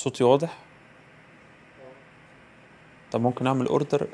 صوتي واضح طب ممكن اعمل اوردر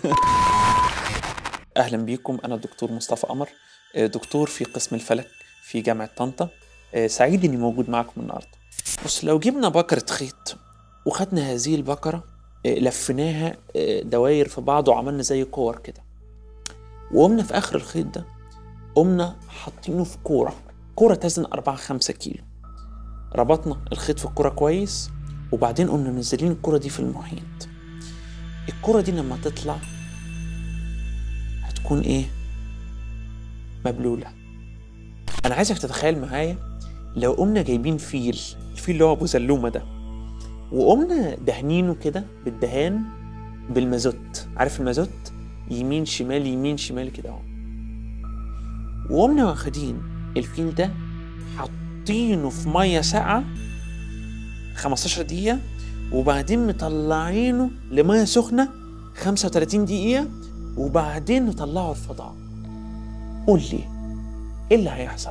اهلا بيكم انا الدكتور مصطفى قمر آه، دكتور في قسم الفلك في جامعه طنطا آه، سعيد اني موجود معكم النهارده بص لو جبنا بكره خيط وخدنا هذه البكره آه، لفيناها آه، دواير في بعض وعملنا زي كور كده وقمنا في اخر الخيط ده قمنا حاطينه في كوره كوره تزن 4 5 كيلو ربطنا الخيط في الكوره كويس وبعدين قمنا منزلين الكوره دي في المحيط الكوره دي لما تطلع هتكون ايه مبلوله انا عايزك تتخيل معايا لو قمنا جايبين فيل الفيل اللي هو ابو زلومه ده وقمنا دهنينه كده بالدهان بالمازوت عارف المازوت يمين شمال يمين شمال كده اهو وقمنا واخدين الفيل ده حاطينه في ميه ساقعه 15 دقيقه وبعدين مطلعينه لميه سخنه 35 دقيقه وبعدين نطلعه الفضاء قول لي ايه اللي هيحصل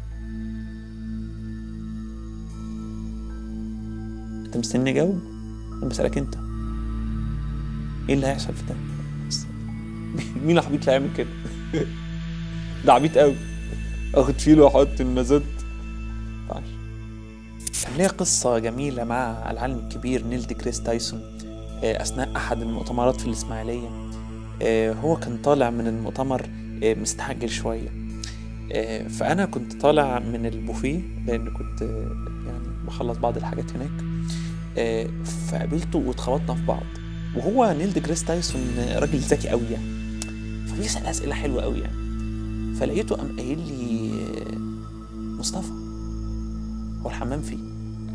انت مستني اجاوب انا بسالك انت ايه اللي هيحصل في ده بس- مين العبيط اللي هيعمل كده ده عبيط قوي اخد فيل واحط المازوت طيب كان ليا قصة جميلة مع العالم الكبير نيل دي كريس تايسون آه، أثناء أحد المؤتمرات في الإسماعيلية آه، هو كان طالع من المؤتمر آه، مستعجل شوية آه، فأنا كنت طالع من البوفيه لأن كنت آه، يعني بخلص بعض الحاجات هناك آه، فقابلته واتخبطنا في بعض وهو نيل دي كريس تايسون آه، راجل ذكي قوي يعني فبيسأل أسئلة حلوة قوي يعني فلقيته قام قايل لي آه، مصطفى هو الحمام فين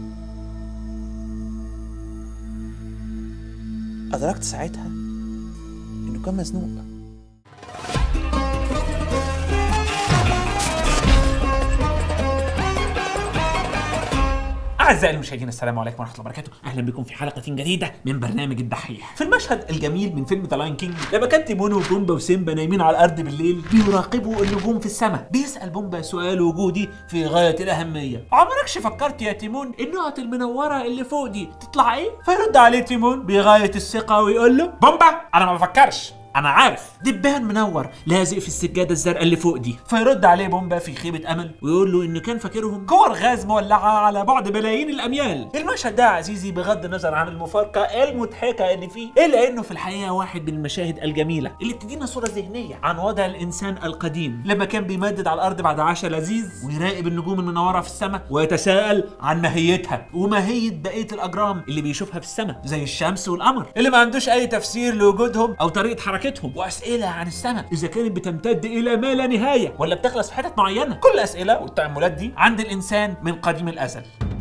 أدركت ساعتها إنه كان مزنوق أعزائي المشاهدين السلام عليكم ورحمة الله وبركاته، أهلا بكم في حلقة جديدة من برنامج الدحيح. في المشهد الجميل من فيلم ذا لاين كينج لما كان تيمون وبومبا وسيمبا نايمين على الأرض بالليل بيراقبوا النجوم في السماء، بيسأل بومبا سؤال وجودي في غاية الأهمية. عمركش فكرت يا تيمون النقط المنورة اللي فوق دي تطلع إيه؟ فيرد عليه تيمون بغاية الثقة ويقول له بومبا أنا ما بفكرش انا عارف دبان منور لازق في السجاده الزرقاء اللي فوق دي فيرد عليه بومبا في خيبه امل ويقول له انه كان فاكرهم كور غاز مولعه على بعد ملايين الاميال المشهد ده يا عزيزي بغض النظر عن المفارقه المضحكه اللي فيه الا انه في الحقيقه واحد من المشاهد الجميله اللي بتدينا صوره ذهنيه عن وضع الانسان القديم لما كان بيمدد على الارض بعد عشاء لذيذ ويراقب النجوم المنوره في السماء ويتساءل عن ماهيتها وماهيه بقيه الاجرام اللي بيشوفها في السماء زي الشمس والقمر اللي ما عندوش اي تفسير لوجودهم او طريقه حركتهم واسئله عن السماء اذا كانت بتمتد الى ما لا نهايه ولا بتخلص في حتت معينه كل الاسئله والتاملات دي عند الانسان من قديم الازل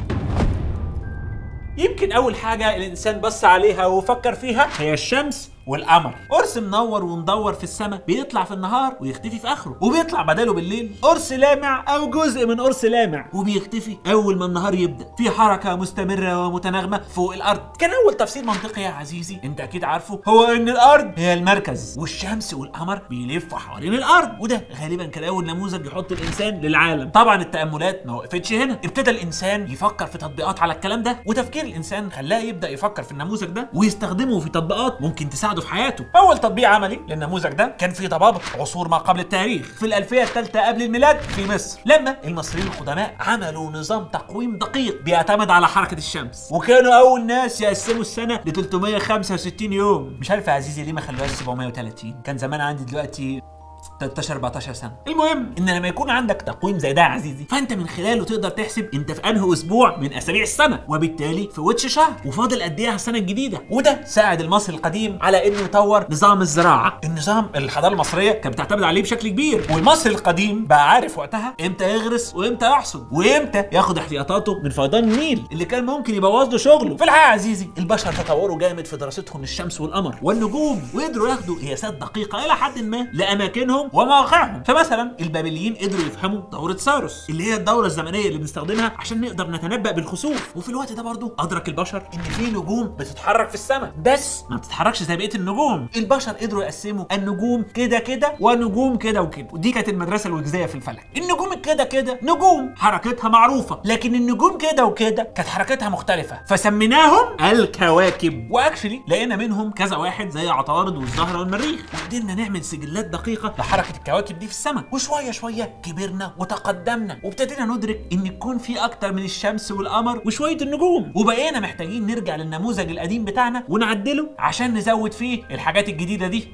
يمكن اول حاجه الانسان بص عليها وفكر فيها هي الشمس والقمر قرص منور ومدور في السماء بيطلع في النهار ويختفي في اخره وبيطلع بداله بالليل قرص لامع او جزء من قرص لامع وبيختفي اول ما النهار يبدا في حركه مستمره ومتناغمه فوق الارض كان اول تفسير منطقي يا عزيزي انت اكيد عارفه هو ان الارض هي المركز والشمس والقمر بيلفوا حوالين الارض وده غالبا كان اول نموذج يحط الانسان للعالم طبعا التاملات ما وقفتش هنا ابتدى الانسان يفكر في تطبيقات على الكلام ده وتفكير الانسان خلاه يبدا يفكر في النموذج ده ويستخدمه في تطبيقات ممكن تساعده في حياته اول تطبيق عملي للنموذج ده كان في ضبابه عصور ما قبل التاريخ في الالفيه الثالثه قبل الميلاد في مصر لما المصريين القدماء عملوا نظام تقويم دقيق بيعتمد على حركه الشمس وكانوا اول ناس يقسموا السنه ل 365 يوم مش عارف يا عزيزي ليه ما خلوهاش 730 كان زمان عندي دلوقتي 13 14 سنه المهم ان لما يكون عندك تقويم زي ده يا عزيزي فانت من خلاله تقدر تحسب انت في انهي اسبوع من اسابيع السنه وبالتالي في وتش شهر وفاضل قد ايه على السنه الجديده وده ساعد المصري القديم على انه يطور نظام الزراعه النظام الحضاره المصريه كانت بتعتمد عليه بشكل كبير والمصري القديم بقى عارف وقتها امتى يغرس وامتى يحصد وامتى ياخد احتياطاته من فيضان النيل اللي كان ممكن يبوظ له شغله في الحقيقه يا عزيزي البشر تطوروا جامد في دراستهم للشمس والقمر والنجوم وقدروا ياخدوا قياسات دقيقه الى حد ما لاماكنهم اماكنهم ومواقعهم فمثلا البابليين قدروا يفهموا دوره ساروس اللي هي الدوره الزمنيه اللي بنستخدمها عشان نقدر نتنبأ بالخسوف وفي الوقت ده برضو ادرك البشر ان في نجوم بتتحرك في السماء بس ما بتتحركش زي بقيه النجوم البشر قدروا يقسموا النجوم كده كده ونجوم كده وكده ودي كانت المدرسه الوجزيه في الفلك النجوم كده كده نجوم حركتها معروفه لكن النجوم كده وكده كانت حركتها مختلفه فسميناهم الكواكب واكشلي لقينا منهم كذا واحد زي عطارد والزهره والمريخ وقدرنا نعمل سجلات دقيقه لحركه الكواكب دي في السماء وشويه شويه كبرنا وتقدمنا وابتدينا ندرك ان يكون في اكتر من الشمس والقمر وشويه النجوم وبقينا محتاجين نرجع للنموذج القديم بتاعنا ونعدله عشان نزود فيه الحاجات الجديده دي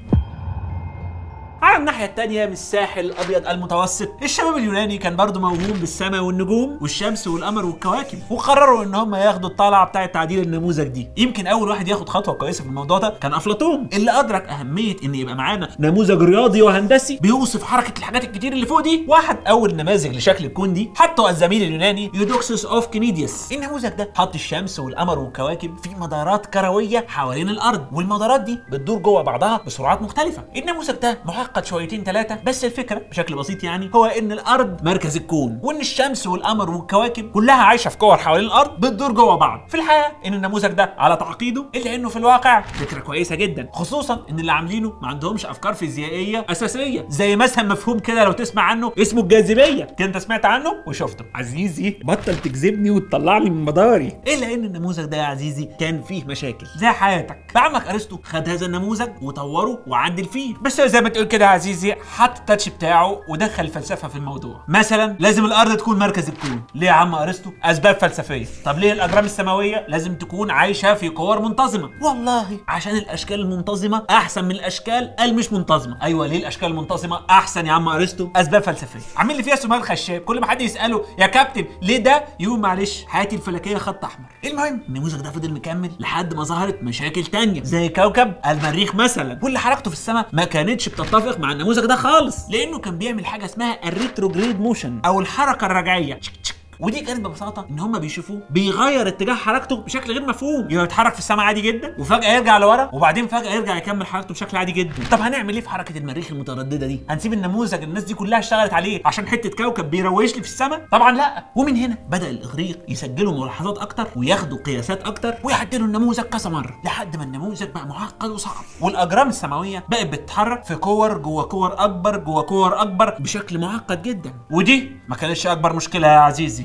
على الناحية التانية من الساحل الأبيض المتوسط الشباب اليوناني كان برضه موهوم بالسماء والنجوم والشمس والقمر والكواكب وقرروا إن هم ياخدوا الطلعة بتاعة تعديل النموذج دي يمكن أول واحد ياخد خطوة كويسة في الموضوع ده كان أفلاطون اللي أدرك أهمية إن يبقى معانا نموذج رياضي وهندسي بيوصف حركة الحاجات الكتير اللي فوق دي واحد أول النماذج لشكل الكون دي حطه الزميل اليوناني يودوكسوس أوف كنيديوس النموذج ده حط الشمس والقمر والكواكب في مدارات كروية حوالين الأرض والمدارات دي بتدور جوه بعضها بسرعات مختلفة النموذج ده معقد شويتين ثلاثة بس الفكرة بشكل بسيط يعني هو ان الارض مركز الكون وان الشمس والقمر والكواكب كلها عايشة في كور حوالين الارض بتدور جوه بعض في الحقيقة ان النموذج ده على تعقيده الا انه في الواقع فكرة كويسة جدا خصوصا ان اللي عاملينه ما عندهمش افكار فيزيائية اساسية زي مثلا مفهوم كده لو تسمع عنه اسمه الجاذبية كده انت سمعت عنه وشفته عزيزي بطل تكذبني وتطلعني من مداري الا ان النموذج ده يا عزيزي كان فيه مشاكل زي حياتك عمك ارسطو خد هذا النموذج وطوره وعدل فيه بس زي ما تقول كده يا عزيزي حط التاتش بتاعه ودخل الفلسفه في الموضوع مثلا لازم الارض تكون مركز الكون ليه يا عم ارسطو اسباب فلسفيه طب ليه الاجرام السماويه لازم تكون عايشه في كور منتظمه والله عشان الاشكال المنتظمه احسن من الاشكال المش منتظمه ايوه ليه الاشكال المنتظمه احسن يا عم ارسطو اسباب فلسفيه عامل لي فيها سؤال خشاب كل ما حد يساله يا كابتن ليه ده يقول معلش حياتي الفلكيه خط احمر المهم النموذج ده فضل مكمل لحد ما ظهرت مشاكل تانية زي كوكب المريخ مثلا واللي حركته في السماء ما كانتش بتتفق مع النموذج ده خالص لانه كان بيعمل حاجه اسمها الريتروجريد موشن او الحركه الرجعيه تشك تشك. ودي كانت ببساطه ان هم بيشوفوه بيغير اتجاه حركته بشكل غير مفهوم يبقى يتحرك في السماء عادي جدا وفجاه يرجع لورا وبعدين فجاه يرجع يكمل حركته بشكل عادي جدا طب هنعمل ايه في حركه المريخ المتردده دي هنسيب النموذج الناس دي كلها اشتغلت عليه عشان حته كوكب بيروج لي في السماء طبعا لا ومن هنا بدا الاغريق يسجلوا ملاحظات اكتر وياخدوا قياسات اكتر ويعدلوا النموذج كذا مره لحد ما النموذج بقى معقد وصعب والاجرام السماويه بقت بتتحرك في كور جوه كور اكبر جوه كور اكبر بشكل معقد جدا ودي ما كانتش اكبر مشكله يا عزيزي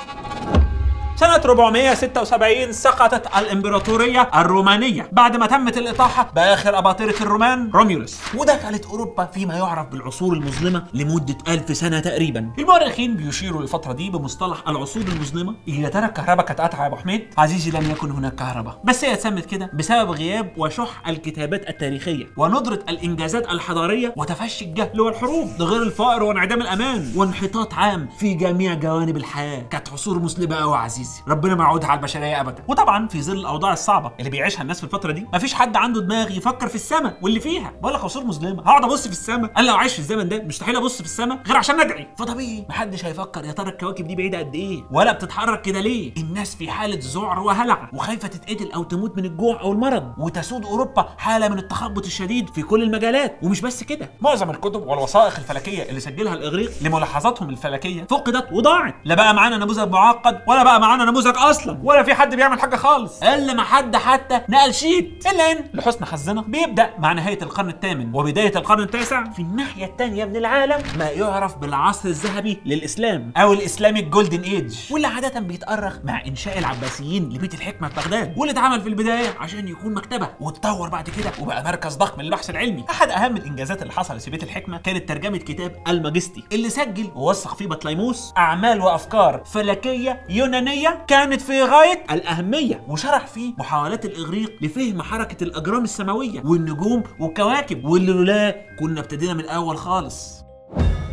سنة 476 سقطت الإمبراطورية الرومانية بعد ما تمت الإطاحة بآخر أباطرة الرومان روميولوس ودخلت أوروبا فيما يعرف بالعصور المظلمة لمدة ألف سنة تقريبا المؤرخين بيشيروا للفترة دي بمصطلح العصور المظلمة يا ترى الكهرباء كانت قطعة يا أبو حميد عزيزي لم يكن هناك كهرباء بس هي اتسمت كده بسبب غياب وشح الكتابات التاريخية وندرة الإنجازات الحضارية وتفشي الجهل والحروب ده غير الفقر وانعدام الأمان وانحطاط عام في جميع جوانب الحياة كانت عصور مسلمة أوي يا عزيزي ربنا ما يعودها على البشريه ابدا وطبعا في ظل الاوضاع الصعبه اللي بيعيشها الناس في الفتره دي مفيش حد عنده دماغ يفكر في السماء واللي فيها بقول لك عصور مظلمه هقعد ابص في السماء انا لو عايش في الزمن ده مستحيل ابص في السماء غير عشان ادعي فطبيعي محدش هيفكر يا ترى الكواكب دي بعيده قد ايه ولا بتتحرك كده ليه الناس في حاله ذعر وهلع وخايفه تتقتل او تموت من الجوع او المرض وتسود اوروبا حاله من التخبط الشديد في كل المجالات ومش بس كده معظم الكتب والوثائق الفلكيه اللي سجلها الاغريق لملاحظاتهم الفلكيه فقدت وضاعت لا بقى معانا نموذج معقد ولا بقى معانا نموذج اصلا ولا في حد بيعمل حاجه خالص الا ما حد حتى نقل شيت الا ان لحسن حظنا بيبدا مع نهايه القرن الثامن وبدايه القرن التاسع في الناحيه الثانيه من العالم ما يعرف بالعصر الذهبي للاسلام او الاسلاميك جولدن ايج واللي عاده بيتأرخ مع انشاء العباسيين لبيت الحكمه في بغداد واللي اتعمل في البدايه عشان يكون مكتبه واتطور بعد كده وبقى مركز ضخم للبحث العلمي احد اهم الانجازات اللي حصلت في بيت الحكمه كانت ترجمه كتاب الماجستي اللي سجل ووثق فيه بطليموس اعمال وافكار فلكيه يونانيه كانت في غايه الاهميه وشرح فيه محاولات الاغريق لفهم حركه الاجرام السماويه والنجوم والكواكب واللي لولا كنا ابتدينا من الاول خالص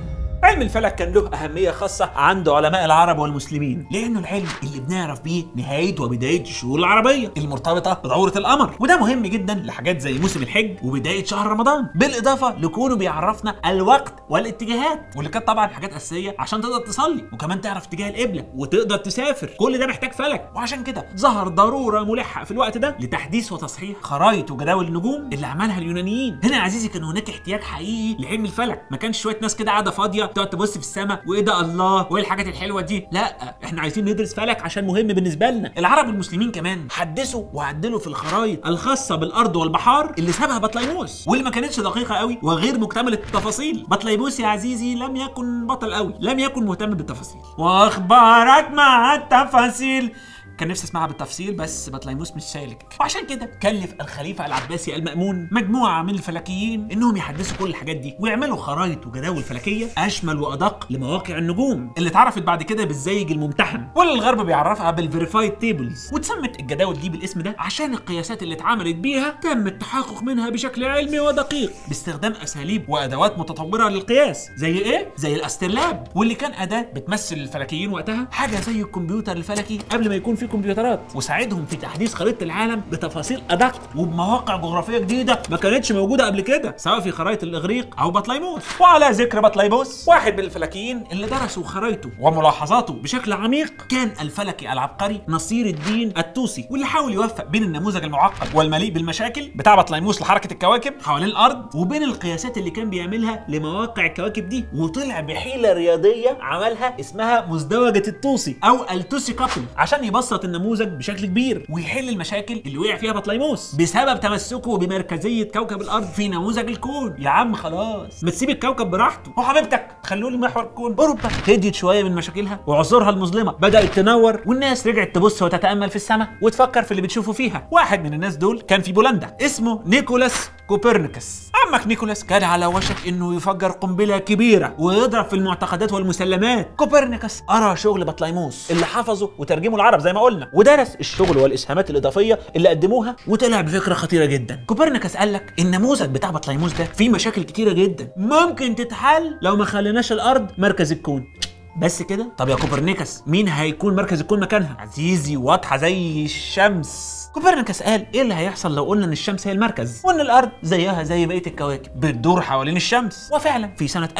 علم الفلك كان له اهميه خاصه عند علماء العرب والمسلمين لانه العلم اللي بنعرف بيه نهايه وبدايه الشهور العربيه المرتبطه بدوره القمر وده مهم جدا لحاجات زي موسم الحج وبدايه شهر رمضان بالاضافه لكونه بيعرفنا الوقت والاتجاهات واللي كانت طبعا حاجات اساسيه عشان تقدر تصلي وكمان تعرف اتجاه القبله وتقدر تسافر كل ده محتاج فلك وعشان كده ظهر ضروره ملحه في الوقت ده لتحديث وتصحيح خرائط وجداول النجوم اللي عملها اليونانيين هنا يا عزيزي كان هناك احتياج حقيقي لعلم الفلك ما كانش شويه ناس كده قاعده فاضيه تقعد تبص في السماء وايه ده الله وايه الحاجات الحلوه دي لا احنا عايزين ندرس فلك عشان مهم بالنسبه لنا العرب والمسلمين كمان حدثوا وعدلوا في الخرائط الخاصه بالارض والبحار اللي سابها بطليموس واللي ما كانتش دقيقه قوي وغير مكتمله التفاصيل بطليموس يا عزيزي لم يكن بطل قوي لم يكن مهتم بالتفاصيل واخبارك مع التفاصيل كان نفسي اسمعها بالتفصيل بس بطليموس مش سالك وعشان كده كلف الخليفه العباسي المأمون مجموعه من الفلكيين انهم يحدثوا كل الحاجات دي ويعملوا خرائط وجداول فلكيه اشمل وادق لمواقع النجوم اللي اتعرفت بعد كده بالزيج الممتحن واللي الغرب بيعرفها بالفيريفايد تيبلز واتسمت الجداول دي بالاسم ده عشان القياسات اللي اتعملت بيها تم التحقق منها بشكل علمي ودقيق باستخدام اساليب وادوات متطوره للقياس زي ايه زي الاسترلاب واللي كان اداه بتمثل الفلكيين وقتها حاجه زي الكمبيوتر الفلكي قبل ما يكون في كمبيوترات وساعدهم في تحديث خريطه العالم بتفاصيل ادق وبمواقع جغرافيه جديده ما كانتش موجوده قبل كده سواء في خرائط الاغريق او بطليموس وعلى ذكر بطليموس واحد من الفلكيين اللي درسوا خرائطه وملاحظاته بشكل عميق كان الفلكي العبقري نصير الدين التوسي واللي حاول يوفق بين النموذج المعقد والمليء بالمشاكل بتاع بطليموس لحركه الكواكب حوالين الارض وبين القياسات اللي كان بيعملها لمواقع الكواكب دي وطلع بحيله رياضيه عملها اسمها مزدوجه التوسي او التوسي كابل عشان يبسط النموذج بشكل كبير ويحل المشاكل اللي وقع فيها بطليموس بسبب تمسكه بمركزيه كوكب الارض في نموذج الكون يا عم خلاص ما تسيب الكوكب براحته وحبيبتك خلوه لي محور الكون اوروبا هديت شويه من مشاكلها وعصورها المظلمه بدات تنور والناس رجعت تبص وتتامل في السماء وتفكر في اللي بتشوفه فيها واحد من الناس دول كان في بولندا اسمه نيكولاس كوبرنيكوس عمك نيكولاس كان على وشك انه يفجر قنبله كبيره ويضرب في المعتقدات والمسلمات كوبرنيكوس قرا شغل بطليموس اللي حفظه وترجمه العرب زي ما قلنا ودرس الشغل والاسهامات الاضافيه اللي قدموها وطلع بفكره خطيره جدا كوبرنيكوس قال لك النموذج بتاع بطليموس ده فيه مشاكل كتيره جدا ممكن تتحل لو ما خليناش الارض مركز الكون بس كده طب يا كوبرنيكوس مين هيكون مركز الكون مكانها عزيزي واضحه زي الشمس كوبرنيكوس قال ايه اللي هيحصل لو قلنا ان الشمس هي المركز وان الارض زيها زي بقيه الكواكب بتدور حوالين الشمس وفعلا في سنه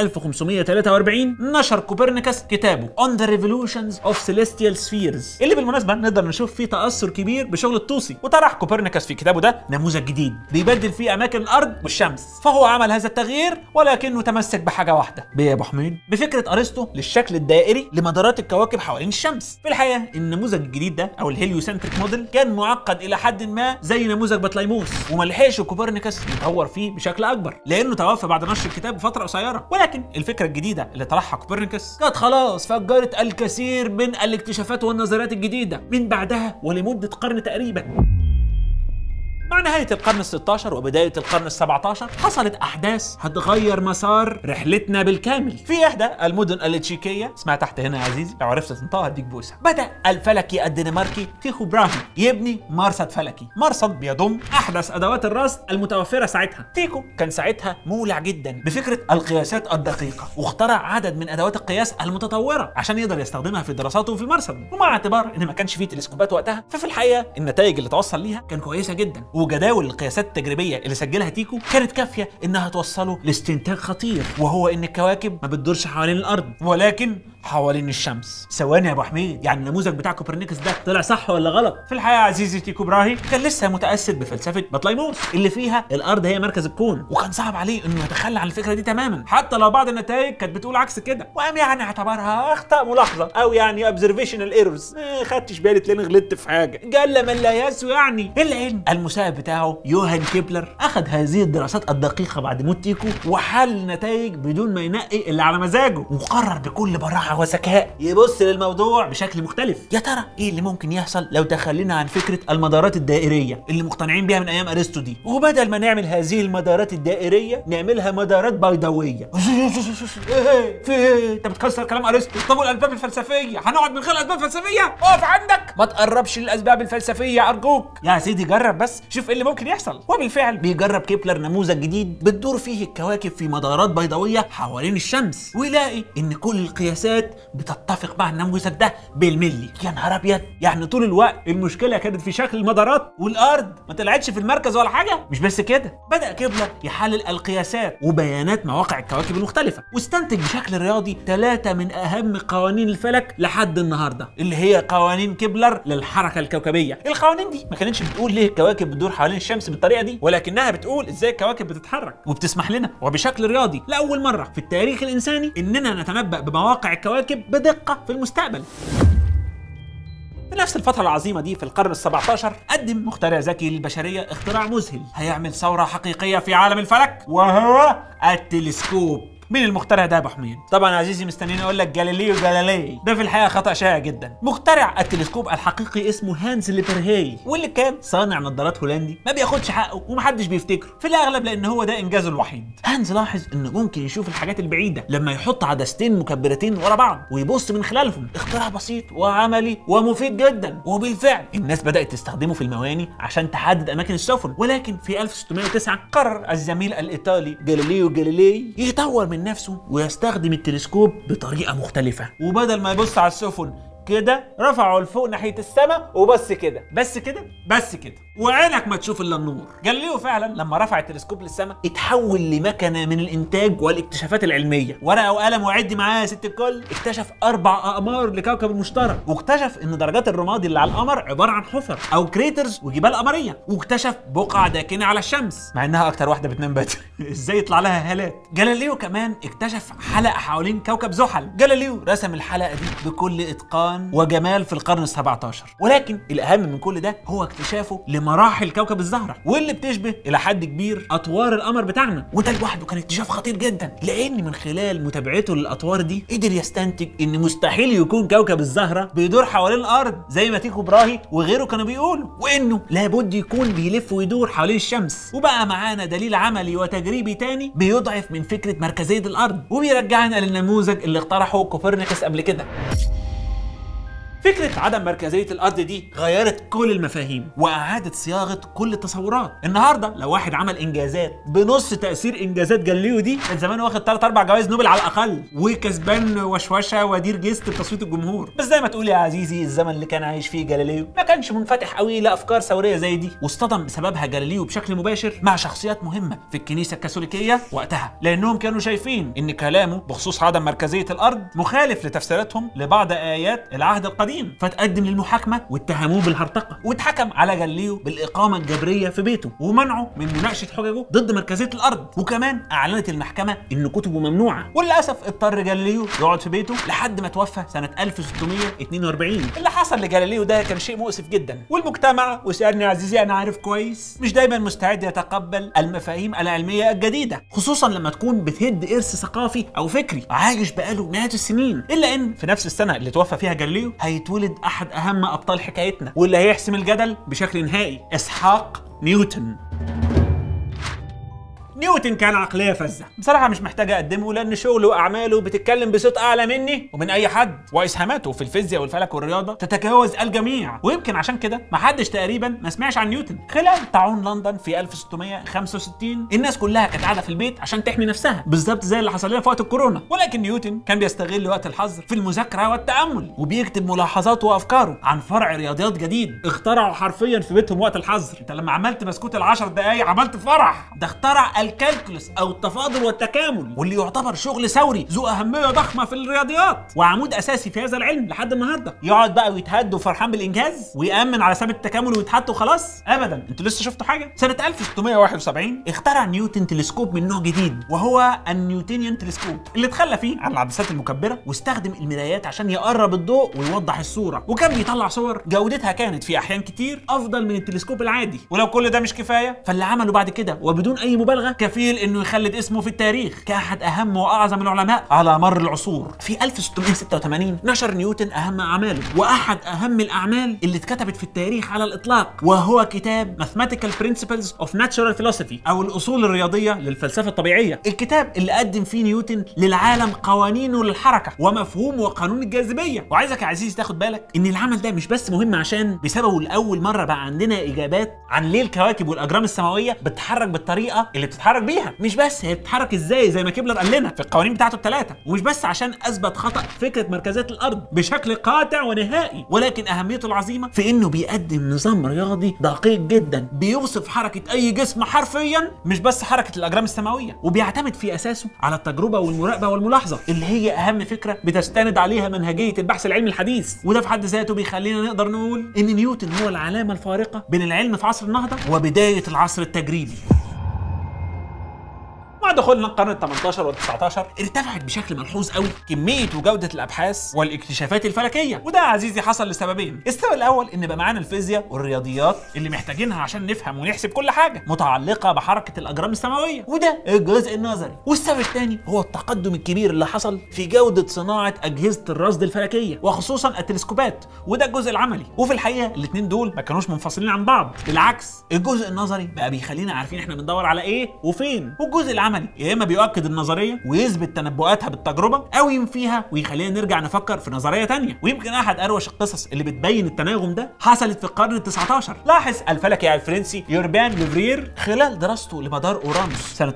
1543 نشر كوبرنيكوس كتابه On the Revolutions of Celestial Spheres اللي بالمناسبه نقدر نشوف فيه تاثر كبير بشغل الطوسي وطرح كوبرنيكوس في كتابه ده نموذج جديد بيبدل فيه اماكن الارض والشمس فهو عمل هذا التغيير ولكنه تمسك بحاجه واحده بيه يا ابو حميد بفكره ارسطو للشكل الدائري لمدارات الكواكب حوالين الشمس في الحقيقه النموذج الجديد ده او الهيليوسنتريك موديل كان معقد الى حد ما زي نموذج بطليموس وما لحقش كوبرنيكوس يتطور فيه بشكل اكبر لانه توفى بعد نشر الكتاب بفتره قصيره ولكن الفكره الجديده اللي طرحها كوبرنيكوس كانت خلاص فجرت الكثير من الاكتشافات والنظريات الجديده من بعدها ولمده قرن تقريبا مع نهاية القرن ال 16 وبداية القرن ال 17 حصلت أحداث هتغير مسار رحلتنا بالكامل في إحدى المدن التشيكية اسمها تحت هنا يا عزيزي لو عرفت تنطقها هديك بوسة بدأ الفلكي الدنماركي تيخو براهي يبني مرصد فلكي مرصد بيضم أحدث أدوات الرصد المتوفرة ساعتها تيكو كان ساعتها مولع جدا بفكرة القياسات الدقيقة واخترع عدد من أدوات القياس المتطورة عشان يقدر يستخدمها في دراساته في المرصد ومع اعتبار إن ما كانش فيه تلسكوبات وقتها ففي الحقيقة النتائج اللي توصل ليها كان كويسة جدا وجداول القياسات التجريبيه اللي سجلها تيكو كانت كافيه انها توصله لاستنتاج خطير وهو ان الكواكب ما بتدورش حوالين الارض ولكن حوالين الشمس ثواني يا ابو حميد يعني النموذج بتاع كوبرنيكوس ده طلع صح ولا غلط في الحقيقه عزيزي تيكو براهي كان لسه متاثر بفلسفه بطليموس اللي فيها الارض هي مركز الكون وكان صعب عليه انه يتخلى عن الفكره دي تماما حتى لو بعض النتائج كانت بتقول عكس كده وقام يعني اعتبرها اخطاء ملاحظه او يعني اوبزرفيشنال ايرورز ما خدتش بالي تلاقيني غلطت في حاجه قال من لا يسوى يعني العلم المساعد بتاعه يوهان كيبلر اخذ هذه الدراسات الدقيقه بعد موت تيكو وحل نتائج بدون ما ينقي اللي على مزاجه وقرر بكل براعه وذكاء يبص للموضوع بشكل مختلف يا ترى ايه اللي ممكن يحصل لو تخلينا عن فكره المدارات الدائريه اللي مقتنعين بيها من ايام ارسطو دي وبدل ما نعمل هذه المدارات الدائريه نعملها مدارات بيضاويه ايه في ايه انت بتكسر كلام ارسطو طب والاسباب الفلسفيه هنقعد من غير اسباب فلسفيه اقف عندك ما تقربش للاسباب الفلسفيه ارجوك يا سيدي جرب بس شوف ويشوف ايه اللي ممكن يحصل وبالفعل بيجرب كيبلر نموذج جديد بتدور فيه الكواكب في مدارات بيضاويه حوالين الشمس ويلاقي ان كل القياسات بتتفق مع النموذج ده بالملي يا نهار ابيض يعني طول الوقت المشكله كانت في شكل المدارات والارض ما طلعتش في المركز ولا حاجه مش بس كده بدا كيبلر يحلل القياسات وبيانات مواقع الكواكب المختلفه واستنتج بشكل رياضي ثلاثه من اهم قوانين الفلك لحد النهارده اللي هي قوانين كيبلر للحركه الكوكبيه القوانين دي ما كانتش بتقول ليه الكواكب بتدور حوالين الشمس بالطريقه دي ولكنها بتقول ازاي الكواكب بتتحرك وبتسمح لنا وبشكل رياضي لاول مره في التاريخ الانساني اننا نتنبأ بمواقع الكواكب بدقه في المستقبل في نفس الفترة العظيمة دي في القرن ال17 قدم مخترع ذكي للبشرية اختراع مذهل هيعمل ثورة حقيقية في عالم الفلك وهو التلسكوب مين المخترع ده يا ابو حميد؟ طبعا عزيزي مستنيين اقول لك جاليليو جاليلي ده في الحقيقه خطا شائع جدا مخترع التلسكوب الحقيقي اسمه هانز ليبرهي واللي كان صانع نظارات هولندي ما بياخدش حقه ومحدش بيفتكره في الاغلب لان هو ده انجازه الوحيد هانز لاحظ انه ممكن يشوف الحاجات البعيده لما يحط عدستين مكبرتين ورا بعض ويبص من خلالهم اختراع بسيط وعملي ومفيد جدا وبالفعل الناس بدات تستخدمه في المواني عشان تحدد اماكن السفن ولكن في 1609 قرر الزميل الايطالي جاليليو جاليلي يطور من نفسه ويستخدم التلسكوب بطريقه مختلفه وبدل ما يبص على السفن كده رفعه لفوق ناحيه السماء وبس كده بس كده بس كده وعينك ما تشوف الا النور جاليليو فعلا لما رفع التلسكوب للسماء اتحول لمكنه من الانتاج والاكتشافات العلميه ورقه وقلم وعد معاه يا ست الكل اكتشف اربع اقمار لكوكب المشتري واكتشف ان درجات الرماد اللي على القمر عباره عن حفر او كريترز وجبال قمريه واكتشف بقعه داكنه على الشمس مع انها اكتر واحده بتنام بدري ازاي يطلع لها هالات جاليليو كمان اكتشف حلقه حوالين كوكب زحل جاليليو رسم الحلقه دي بكل اتقان وجمال في القرن ال17 ولكن الاهم من كل ده هو اكتشافه لمراحل كوكب الزهره واللي بتشبه الى حد كبير اطوار القمر بتاعنا وده لوحده كان اكتشاف خطير جدا لان من خلال متابعته للاطوار دي قدر يستنتج ان مستحيل يكون كوكب الزهره بيدور حوالين الارض زي ما تيكو براهي وغيره كانوا بيقولوا وانه لابد يكون بيلف ويدور حوالين الشمس وبقى معانا دليل عملي وتجريبي تاني بيضعف من فكره مركزيه الارض وبيرجعنا للنموذج اللي اقترحه كوبرنيكوس قبل كده فكرة عدم مركزية الأرض دي غيرت كل المفاهيم وأعادت صياغة كل التصورات النهاردة لو واحد عمل إنجازات بنص تأثير إنجازات جاليليو دي كان زمانه واخد 3 4 جوائز نوبل على الأقل وكسبان وشوشة ودير جيست بتصويت الجمهور بس زي ما تقول يا عزيزي الزمن اللي كان عايش فيه جاليليو ما كانش منفتح قوي لأفكار ثورية زي دي واصطدم بسببها جاليليو بشكل مباشر مع شخصيات مهمة في الكنيسة الكاثوليكية وقتها لأنهم كانوا شايفين إن كلامه بخصوص عدم مركزية الأرض مخالف لتفسيراتهم لبعض آيات العهد القديم القديم فتقدم للمحاكمه واتهموه بالهرطقه واتحكم على جاليليو بالاقامه الجبريه في بيته ومنعه من مناقشه حججه ضد مركزيه الارض وكمان اعلنت المحكمه ان كتبه ممنوعه وللاسف اضطر جاليليو يقعد في بيته لحد ما توفى سنه 1642 اللي حصل لجاليليو ده كان شيء مؤسف جدا والمجتمع وسألني يا عزيزي انا عارف كويس مش دايما مستعد يتقبل المفاهيم العلميه الجديده خصوصا لما تكون بتهد ارث ثقافي او فكري عايش بقاله مئات السنين الا ان في نفس السنه اللي توفى فيها جاليليو هيتولد احد اهم ابطال حكايتنا واللي هيحسم الجدل بشكل نهائي اسحاق نيوتن نيوتن كان عقلية فذة بصراحة مش محتاج أقدمه لأن شغله وأعماله بتتكلم بصوت أعلى مني ومن أي حد وإسهاماته في الفيزياء والفلك والرياضة تتجاوز الجميع ويمكن عشان كده محدش تقريبا ما سمعش عن نيوتن خلال طاعون لندن في 1665 الناس كلها كانت قاعدة في البيت عشان تحمي نفسها بالظبط زي اللي حصل لنا في وقت الكورونا ولكن نيوتن كان بيستغل وقت الحظر في المذاكرة والتأمل وبيكتب ملاحظاته وأفكاره عن فرع رياضيات جديد اخترعه حرفيا في بيتهم وقت الحظر انت لما عملت بسكوت العشر دقايق عملت فرح ده اخترع الكالكولس او التفاضل والتكامل واللي يعتبر شغل ثوري ذو اهميه ضخمه في الرياضيات وعمود اساسي في هذا العلم لحد النهارده يقعد بقى ويتهد وفرحان بالانجاز ويامن على ثابت التكامل ويتحط وخلاص ابدا انتوا لسه شفتوا حاجه سنه 1671 اخترع نيوتن تلسكوب من نوع جديد وهو النيوتنيان تلسكوب اللي اتخلى فيه عن العدسات المكبره واستخدم المرايات عشان يقرب الضوء ويوضح الصوره وكان بيطلع صور جودتها كانت في احيان كتير افضل من التلسكوب العادي ولو كل ده مش كفايه فاللي عمله بعد كده وبدون اي مبالغه سنه كفيل انه يخلد اسمه في التاريخ كاحد اهم واعظم العلماء على مر العصور في 1686 نشر نيوتن اهم اعماله واحد اهم الاعمال اللي اتكتبت في التاريخ على الاطلاق وهو كتاب Mathematical Principles of Natural Philosophy او الاصول الرياضيه للفلسفه الطبيعيه الكتاب اللي قدم فيه نيوتن للعالم قوانينه للحركه ومفهوم وقانون الجاذبيه وعايزك يا عزيزي تاخد بالك ان العمل ده مش بس مهم عشان بسببه لاول مره بقى عندنا اجابات عن ليه الكواكب والاجرام السماويه بتتحرك بالطريقه اللي بتتحرك بيها مش بس هي بتتحرك ازاي زي ما كيبلر قال لنا في القوانين بتاعته الثلاثه ومش بس عشان اثبت خطا فكره مركزات الارض بشكل قاطع ونهائي ولكن اهميته العظيمه في انه بيقدم نظام رياضي دقيق جدا بيوصف حركه اي جسم حرفيا مش بس حركه الاجرام السماويه وبيعتمد في اساسه على التجربه والمراقبه والملاحظه اللي هي اهم فكره بتستند عليها منهجيه البحث العلمي الحديث وده في حد ذاته بيخلينا نقدر نقول ان نيوتن هو العلامه الفارقه بين العلم في عصر النهضه وبدايه العصر التجريبي مع دخولنا القرن ال 18 وال 19 ارتفعت بشكل ملحوظ قوي كميه وجوده الابحاث والاكتشافات الفلكيه وده يا عزيزي حصل لسببين السبب الاول ان بقى معانا الفيزياء والرياضيات اللي محتاجينها عشان نفهم ونحسب كل حاجه متعلقه بحركه الاجرام السماويه وده الجزء النظري والسبب الثاني هو التقدم الكبير اللي حصل في جوده صناعه اجهزه الرصد الفلكيه وخصوصا التلسكوبات وده الجزء العملي وفي الحقيقه الاثنين دول ما كانوش منفصلين عن بعض بالعكس الجزء النظري بقى بيخلينا عارفين احنا بندور على ايه وفين والجزء العملي يا اما بيؤكد النظريه ويثبت تنبؤاتها بالتجربه او ينفيها ويخلينا نرجع نفكر في نظريه تانية ويمكن احد اروش القصص اللي بتبين التناغم ده حصلت في القرن ال 19 لاحظ الفلكي الفرنسي يوربان لوفرير خلال دراسته لمدار اورانوس سنه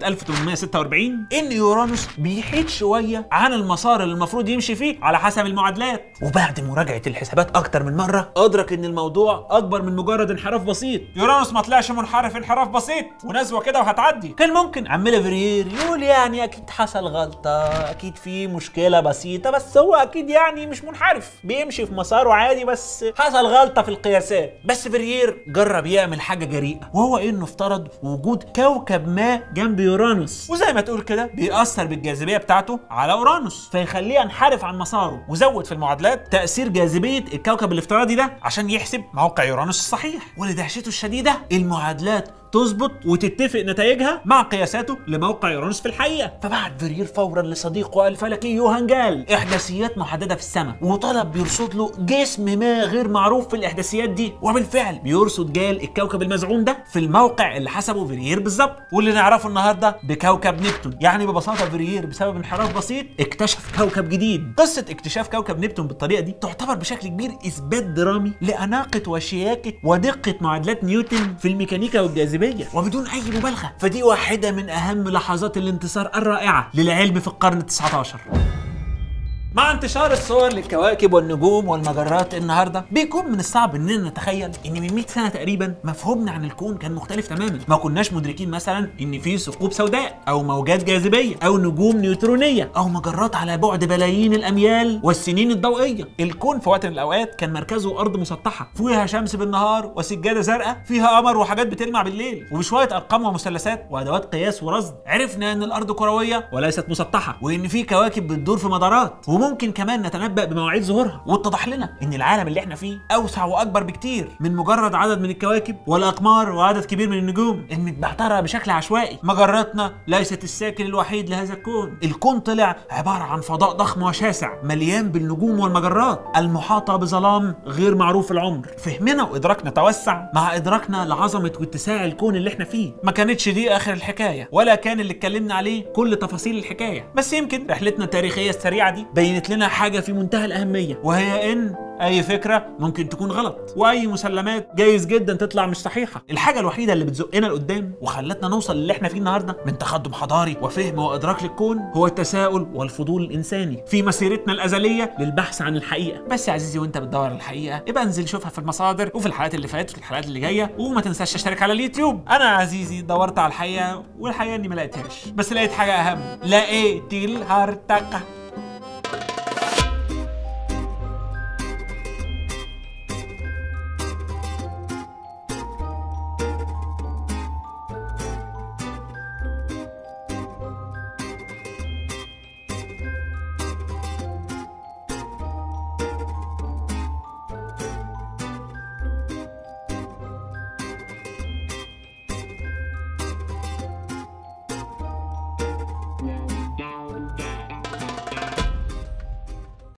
1846 ان يورانوس بيحيد شويه عن المسار اللي المفروض يمشي فيه على حسب المعادلات وبعد مراجعه الحسابات اكتر من مره ادرك ان الموضوع اكبر من مجرد انحراف بسيط يورانوس ما طلعش منحرف انحراف بسيط ونزوه كده وهتعدي كان ممكن عم لافرير يقول يعني اكيد حصل غلطه اكيد في مشكله بسيطه بس هو اكيد يعني مش منحرف بيمشي في مساره عادي بس حصل غلطه في القياسات بس فريير جرب يعمل حاجه جريئه وهو انه افترض وجود كوكب ما جنب يورانوس وزي ما تقول كده بيأثر بالجاذبيه بتاعته على اورانوس فيخليه ينحرف عن مساره وزود في المعادلات تأثير جاذبيه الكوكب الافتراضي ده عشان يحسب موقع يورانوس الصحيح ولدهشته الشديده المعادلات تظبط وتتفق نتائجها مع قياساته لموقع يورانوس في الحقيقه فبعت فيرير فورا لصديقه الفلكي يوهان جال احداثيات محدده في السماء وطلب بيرصد له جسم ما غير معروف في الاحداثيات دي وبالفعل بيرصد جال الكوكب المزعوم ده في الموقع اللي حسبه فيرير بالظبط واللي نعرفه النهارده بكوكب نبتون يعني ببساطه فيرير بسبب انحراف بسيط اكتشف كوكب جديد قصه اكتشاف كوكب نبتون بالطريقه دي تعتبر بشكل كبير اثبات درامي لاناقه وشياكه ودقه معادلات نيوتن في الميكانيكا والجاذبيه وبدون اي مبالغه فدي واحده من اهم لحظات الانتصار الرائعه للعلم في القرن ال 19 مع انتشار الصور للكواكب والنجوم والمجرات النهارده بيكون من الصعب اننا نتخيل ان من 100 سنه تقريبا مفهومنا عن الكون كان مختلف تماما ما كناش مدركين مثلا ان في ثقوب سوداء او موجات جاذبيه او نجوم نيوترونيه او مجرات على بعد بلايين الاميال والسنين الضوئيه الكون في وقت من الاوقات كان مركزه ارض مسطحه فيها شمس بالنهار وسجاده زرقاء فيها قمر وحاجات بتلمع بالليل وبشويه ارقام ومثلثات وادوات قياس ورصد عرفنا ان الارض كرويه وليست مسطحه وان في كواكب بتدور في مدارات وممكن كمان نتنبأ بمواعيد ظهورها واتضح لنا ان العالم اللي احنا فيه اوسع واكبر بكتير من مجرد عدد من الكواكب والاقمار وعدد كبير من النجوم المتبعترة بشكل عشوائي مجراتنا ليست الساكن الوحيد لهذا الكون الكون طلع عبارة عن فضاء ضخم وشاسع مليان بالنجوم والمجرات المحاطة بظلام غير معروف العمر فهمنا وادراكنا توسع مع ادراكنا لعظمة واتساع الكون اللي احنا فيه ما كانتش دي اخر الحكاية ولا كان اللي اتكلمنا عليه كل تفاصيل الحكاية بس يمكن رحلتنا التاريخية السريعة دي بينت لنا حاجة في منتهى الأهمية وهي إن أي فكرة ممكن تكون غلط وأي مسلمات جايز جدا تطلع مش صحيحة الحاجة الوحيدة اللي بتزقنا لقدام وخلتنا نوصل للي احنا فيه النهاردة من تقدم حضاري وفهم وإدراك للكون هو التساؤل والفضول الإنساني في مسيرتنا الأزلية للبحث عن الحقيقة بس يا عزيزي وأنت بتدور على الحقيقة يبقى انزل شوفها في المصادر وفي الحلقات اللي فاتت وفي الحلقات اللي جاية وما تنساش تشترك على اليوتيوب أنا يا عزيزي دورت على الحقيقة والحقيقة إني ما لقيتهاش بس لقيت حاجة أهم لقيت الهرطقة